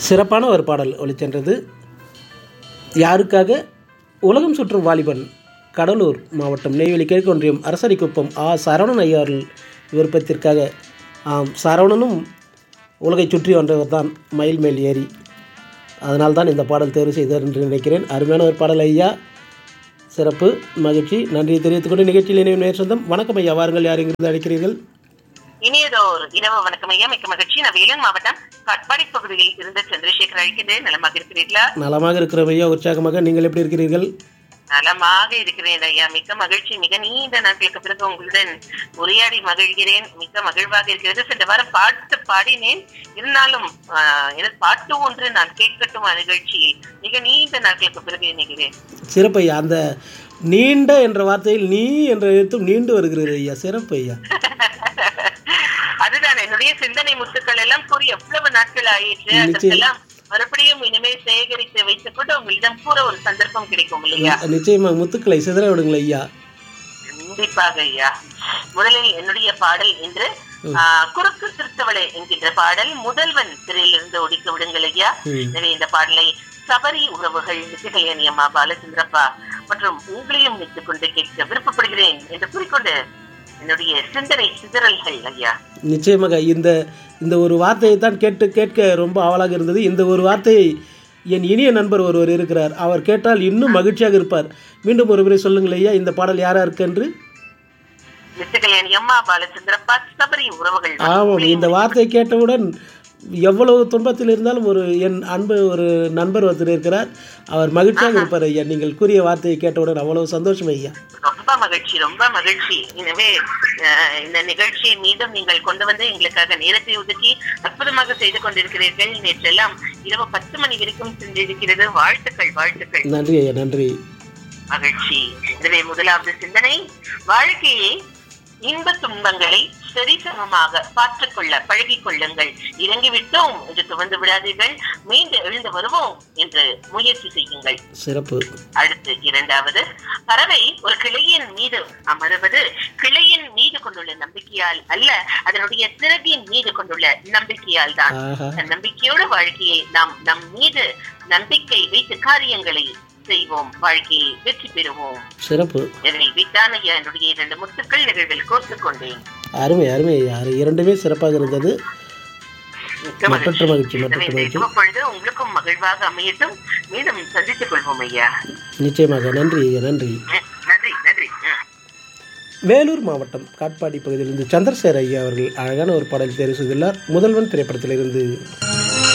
சிறப்பான ஒரு பாடல் ஒளிச்சென்றது யாருக்காக உலகம் சுற்றும் வாலிபன் கடலூர் மாவட்டம் நெய்வேலி கிழக்கு ஒன்றியம் அரசடிக்குப்பம் ஆ சரவணன் ஐயார்கள் விருப்பத்திற்காக ஆம் சரவணனும் உலகை சுற்றி வந்தவர் தான் மயில் மேல் ஏறி அதனால்தான் இந்த பாடல் தேர்வு செய்தார் என்று நினைக்கிறேன் அருமையான ஒரு பாடல் ஐயா சிறப்பு மகிழ்ச்சி நன்றியை தெரிவித்துக் கொண்டு நிகழ்ச்சியில் இணையும் நேர் சொந்தம் வணக்கம் ஐயா வாருங்கள் யார் எங்கிருந்து அழைக்கிறீர்கள் இனியதோர் இரவு வணக்கம் ஐயா மிக்க மகிழ்ச்சி நான் வேலூர் மாவட்டம் கட்பாடி பகுதியில் இருந்த சந்திரசேகர் அழைக்கிறேன் நலமாக இருக்கிறீர்களா நலமாக இருக்கிற ஐயா உற்சாகமாக நீங்கள் எப்படி இருக்கிறீர்கள் நலமாக இருக்கிறேன் ஐயா மிக்க மகிழ்ச்சி மிக நீண்ட நாட்களுக்கு பிறகு உங்களுடன் உரையாடி மகிழ்கிறேன் மிக்க மகிழ்வாக இருக்கிறது சென்ற வாரம் பாட்டு பாடினேன் இருந்தாலும் ஆஹ், எனக்கு பாட்டு ஒன்று நான் கேட்கட்டும் நிகழ்ச்சியில் மிக நீண்ட நாட்களுக்கு பிறகு இணைகிறேன் சிறப்பு ஐயா அந்த நீண்ட என்ற வார்த்தையில் நீ என்ற எழுத்தும் நீண்டு வருகிறது ஐயா சிறப்பு ஐயா அதுதான் என்னுடைய சிந்தனை முத்துக்கள் எல்லாம் கூறி எவ்வளவு நாட்கள் ஆயிற்று நிச்சயம். அதற்கெல்லாம் மறுபடியும் இனிமேல் சேகரித்து வைத்துக் கொண்டு உங்களிடம் கூற ஒரு சந்தர்ப்பம் கிடைக்கும் இல்லையா நிச்சயமாக முத்துக்களை சிதற விடுங்கள் ஐயா கண்டிப்பாக ஐயா முதலில் என்னுடைய பாடல் என்று ஆஹ், குறுக்கு திருத்தவளை என்கின்ற பாடல் முதல்வன் திரையிலிருந்து ஒடிக்க விடுங்கள் ஐயா ம். எனவே இந்த பாடலை சபரி உறவுகள் நித்திகயனி அம்மா பாலச்சந்திரப்பா மற்றும் உங்களையும் நினைத்துக் கொண்டு கேட்க விருப்பப்படுகிறேன் என்று கூறிக்கொண்டு என்னுடைய சிந்தனை சிதறல்கள் ஐயா நிச்சயமாக இந்த இந்த ஒரு வார்த்தையை தான் கேட்டு கேட்க ரொம்ப ஆவலாக இருந்தது இந்த ஒரு வார்த்தையை என் இனிய நண்பர் ஒருவர் இருக்கிறார் அவர் கேட்டால் இன்னும் மகிழ்ச்சியாக இருப்பார் மீண்டும் ஒரு முறை சொல்லுங்கள் ஐயா இந்த பாடல் யாரா என்று நித்திகயனி அம்மா பாலச்சந்திரப்பா சபரி உறவுகள் ஆமாம் இந்த வார்த்தையை கேட்டவுடன் எவ்வளவு துன்பத்தில் இருந்தாலும் ஒரு என் அன்பு ஒரு நண்பர் ஒருத்தர் இருக்கிறார் அவர் மகிழ்ச்சியாக இருப்பார் ஐயா நீங்கள் கூறிய வார்த்தையை கேட்டவுடன் அவ்வளவு சந்தோஷம் ஐயா ரொம்ப மகிழ்ச்சி ரொம்ப மகிழ்ச்சி எனவே அஹ், இந்த நிகழ்ச்சியை மீண்டும் நீங்கள் கொண்டு வந்து எங்களுக்காக நேரத்தை ஒதுக்கி அற்புதமாக செய்து கொண்டிருக்கிறீர்கள் நேற்றெல்லாம் இரவு பத்து மணி வரைக்கும் சென்றிருக்கிறது வாழ்த்துக்கள் வாழ்த்துக்கள் நன்றி ஐயா நன்றி மகிழ்ச்சி எனவே முதலாவது சிந்தனை வாழ்க்கையை இன்ப துன்பங்களை சரிசமமாக பார்த்துக்கொள்ள பழகிக் கொள்ளுங்கள் இறங்கிவிட்டோம் என்று துவந்து விடாதீர்கள் மீண்டு எழுந்து வருவோம் என்று முயற்சி செய்யுங்கள் சிறப்பு அடுத்து இரண்டாவது பறவை ஒரு கிளையின் மீது அமருவது கிளையின் மீது கொண்டுள்ள நம்பிக்கையால் அல்ல அதனுடைய சிறகின் மீது கொண்டுள்ள நம்பிக்கையால் தான் ஆஹா அந்த நம்பிக்கையோட வாழ்க்கையை நாம் நம் மீது நம்பிக்கை வைத்து காரியங்களை செய்வோம் வாழ்க்கையை வெற்றி பெறுவோம் சிறப்பு எனவே விட்டான என்னுடைய இரண்டு முத்துக்கள் நிகழ்வில் கோர்த்துக் கொண்டேன் அருமை அருமை ஐயா அது இரண்டுமே சிறப்பாக இருந்தது மிக்க மற்றற்ற மகிழ்ச்சி எனவே மற்றற்ற இந்த மகிழ்ச்சி இரவு பொழுது உங்களுக்கும் மகிழ்வாக அமையட்டும் மீண்டும் சந்தித்துக் கொள்வோம் ஐயா நிச்சயமாக நன்றி ஐயா நன்றி ம், நன்றி நன்றி ம். வேலூர் மாவட்டம் காட்பாடி பகுதியிலிருந்து சந்திரசேகர் ஐயா அவர்கள் அழகான ஒரு பாடல் தேர்வு செய்துள்ளார் முதல்வன் திரைப்படத்திலிருந்து